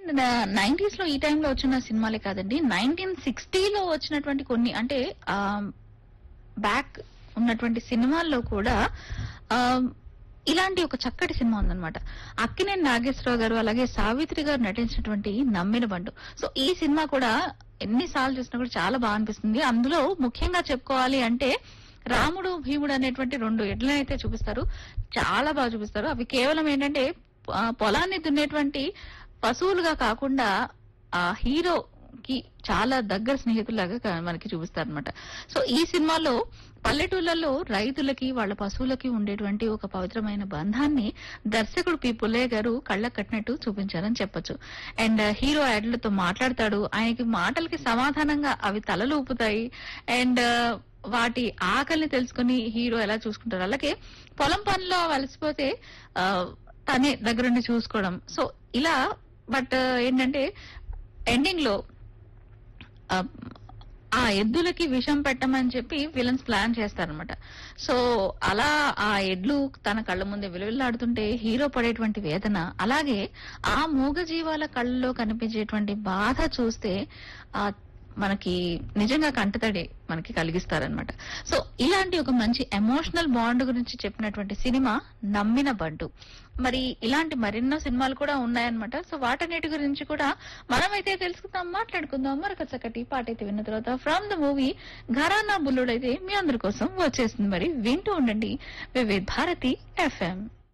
nineties లో ఈ టైంలో వచ్చిన సినిమాలే కాదండి నైన్టీన్ సిక్స్టీలో వచ్చినటువంటి కొన్ని అంటే బ్యాక్ ఉన్నటువంటి సినిమాల్లో కూడా ఆ, ఇలాంటి ఒక చక్కటి సినిమా ఉందన్నమాట అక్కినేని నాగేశ్వరరావు గారు అలాగే సావిత్రి గారు నటించినటువంటి నమ్మిన బండు సో ఈ సినిమా కూడా ఎన్నిసార్లు చూసినా కూడా చాలా బాగా అనిపిస్తుంది అందులో ముఖ్యంగా చెప్పుకోవాలి అంటే రాముడు భీముడు అనేటువంటి రెండు ఎడ్లను అయితే చూపిస్తారు చాలా బాగా చూపిస్తారు అవి కేవలం ఏంటంటే ఆ, పొలాన్ని దున్నేటువంటి పశువులుగా కాకుండా ఆ హీరోకి చాలా దగ్గర స్నేహితులాగా క- మనకి చూపిస్తారు అనమాట సో ఈ సినిమాలో పల్లెటూళ్ళలో రైతులకి వాళ్ళ పశువులకి ఉండేటువంటి ఒక పవిత్రమైన బంధాన్ని దర్శకుడు పి పుల్లయ్య గారు కళ్ళ కట్టినట్టు చూపించారని చెప్పొచ్చు అండ్ హీరో యాడ్లతో మాట్లాడతాడు ఆయనకి మాటలకి సమాధానంగా అవి తలలు ఊపుతాయి అండ్ వాటి ఆకలిని తెలుసుకుని హీరో ఎలా చూసుకుంటారు అలాగే పొలం పనిలో అలసిపోతే ఆ, తనే దగ్గరుండి చూసుకోవడం సో ఇలా బట్ ఏంటంటే ఎండింగ్ లో ఆ, ఆ ఎద్దులకి విషం పెట్టమని చెప్పి విలన్స్ ప్లాన్ చేస్తారనమాట సో అలా ఆ ఎడ్లు తన కళ్ళ ముందే విలువిల్లాడుతుంటే హీరో పడేటువంటి వేదన అలాగే ఆ మూగ జీవాల కళ్ళలో కనిపించేటువంటి బాధ చూస్తే ఆ మనకి నిజంగా కంటతడి మనకి కలిగిస్తారనమాట సో ఇలాంటి ఒక మంచి ఎమోషనల్ బాండ్ గురించి చెప్పినటువంటి సినిమా నమ్మిన బంటు మరి ఇలాంటి మరెన్నో సినిమాలు కూడా ఉన్నాయన్నమాట సో వాటన్నిటి గురించి కూడా మనమైతే తెలుసుకుందాం మాట్లాడుకుందాం మరొక చక్కటి పాట అయితే విన్న తర్వాత from the movie Gharana Bullodu అయితే మీ అందరి కోసం వచ్చేస్తుంది మరి వింటూ ఉండండి వివిధ భారతి ఎఫ్ఎం